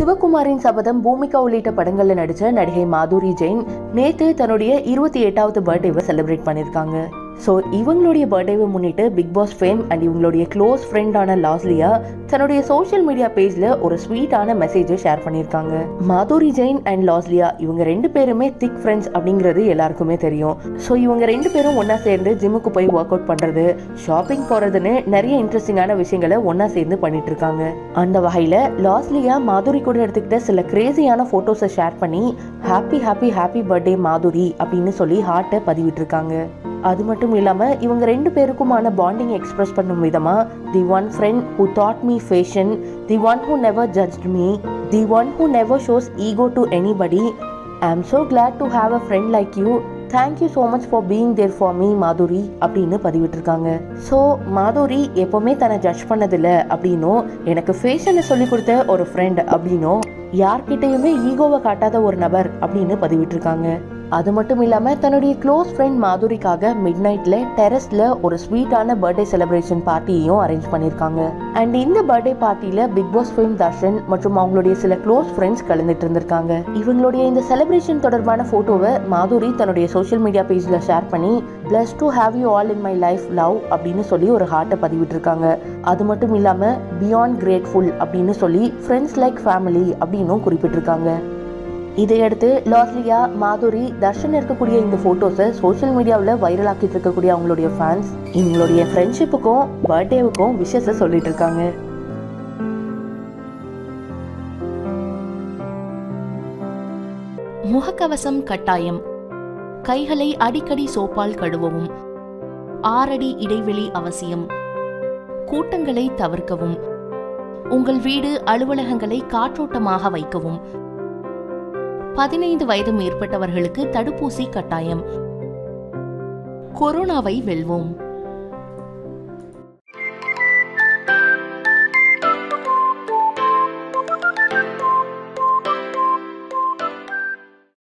சிவகுமாரின் சபதம் பூமிகா உள்ளிட்ட படங்கள்ல நடிச்ச நடிகை மாதுரி ஜெயின் நேத்து தன்னுடைய இருபத்தி எட்டாவது பர்த்டேவை செலிப்ரேட் பண்ணிருக்காங்க ஸோ இவங்களுடைய பர்த்டேவை முன்னிட்டு பிக் பாஸ் ஃபேம் அண்ட் இவங்களுடைய க்ளோஸ் ஃப்ரெண்டான லாஸ்லியா தன்னுடைய சோஷியல் மீடியா பேஜ்ல ஒரு ஸ்வீட்டான மெசேஜை ஷேர் பண்ணியிருக்காங்க மாதுரி ஜெயின் அண்ட் லாஸ்லியா இவங்க ரெண்டு பேருமே திக் ஃப்ரெண்ட்ஸ் அப்படிங்கிறது எல்லாருக்குமே தெரியும் ஸோ இவங்க ரெண்டு பேரும் ஒண்ணா சேர்ந்து ஜிம்முக்கு போய் ஒர்க் அவுட் பண்றது ஷாப்பிங் போறதுன்னு நிறைய இன்ட்ரெஸ்டிங்கான விஷயங்களை ஒண்ணா சேர்ந்து பண்ணிட்டு இருக்காங்க அந்த வகையில லாஸ்லியா மாதுரி கூட எடுத்துக்கிட்ட சில கிரேசியான போட்டோஸை ஷேர் பண்ணி happy happy happy birthday Madhuri அப்படின்னு சொல்லி ஹார்ட்டை பதிவிட்டிருக்காங்க அது மட்டும் இல்லாம இவங்க ரெண்டு பேருக்குமான பாண்டிங் எக்ஸ்பிரஸ் பண்ணும் விதமா the one friend who taught me fashion the one who never judge me the one who never shows ego to anybody I am so glad to have a friend like you thank you so much for being there for me Madhuri அப்படின்னு பதிவிட்டிருக்காங்க so மாதுரி எப்போவுமே தன்னை judge பண்ணதில்லை அப்படின்னும் எனக்கு ஃபேஷனை சொல்லி கொடுத்த ஒரு ஃப்ரெண்ட் அப்படின்னும் யார்கிட்டயுமே ஈகோவை காட்டாத ஒரு நபர் அப்படின்னு பதிவிட்டிருக்காங்க அது மட்டும் இல்லாம தன்னுடைய க்ளோஸ் ஃப்ரெண்ட் மாதுரிக்காக மிட் நைட்ல டெரஸ்ல ஒரு ஸ்வீட்டான பர்த்டே செலிப்ரேஷன் பார்ட்டியையும் அரேஞ்ச் பண்ணியிருக்காங்க அண்ட் இந்த பர்த்டே பார்ட்டியில பிக் பாஸ் ஃபிலிம் தர்ஷன் மற்றும் அவங்களுடைய சில க்ளோஸ் ஃப்ரெண்ட்ஸ் கலந்துட்டு இருந்திருக்காங்க இவங்களுடைய இந்த செலிப்ரேஷன் தொடர்பான போட்டோவை மாதுரி தன்னுடைய சோஷியல் மீடியா பேஜ்ல ஷேர் பண்ணி bless to have you all in my life love அப்படின்னு சொல்லி ஒரு ஹார்ட்டை பதிவிட்டிருக்காங்க அது மட்டும் இல்லாம பியாண்ட் கிரேட்ஃபுல் அப்படின்னு சொல்லி ஃப்ரெண்ட்ஸ் லைக் ஃபேமிலி அப்படின்னும் குறிப்பிட்டிருக்காங்க இதையடுத்து லாஸ்லியா மாதுரி தர்ஷன் இருக்கக்கூடிய இந்த போட்டோஸை சோஷியல் மீடியாவில் வைரல் ஆக்கிட்டு இருக்கக்கூடிய அவங்களுடைய ஃபேன்ஸ் இவங்களுடைய ஃப்ரெண்ட்ஷிப்புக்கும் பர்த்டேவுக்கும் விஷஸை சொல்லிட்டு இருக்காங்க முகக்கவசம் கட்டாயம் கைகளை அடிக்கடி சோப்பால் கழுவவும் ஆறடி இடைவெளி அவசியம் கூட்டங்களை தவிர்க்கவும் உங்கள் வீடு அலுவலகங்களை காற்றோட்டமாக வைக்கவும் பதினைந்து வயது மேற்பட்டவர்களுக்கு தடுப்பூசி கட்டாயம் கொரோனாவை வெல்வோம்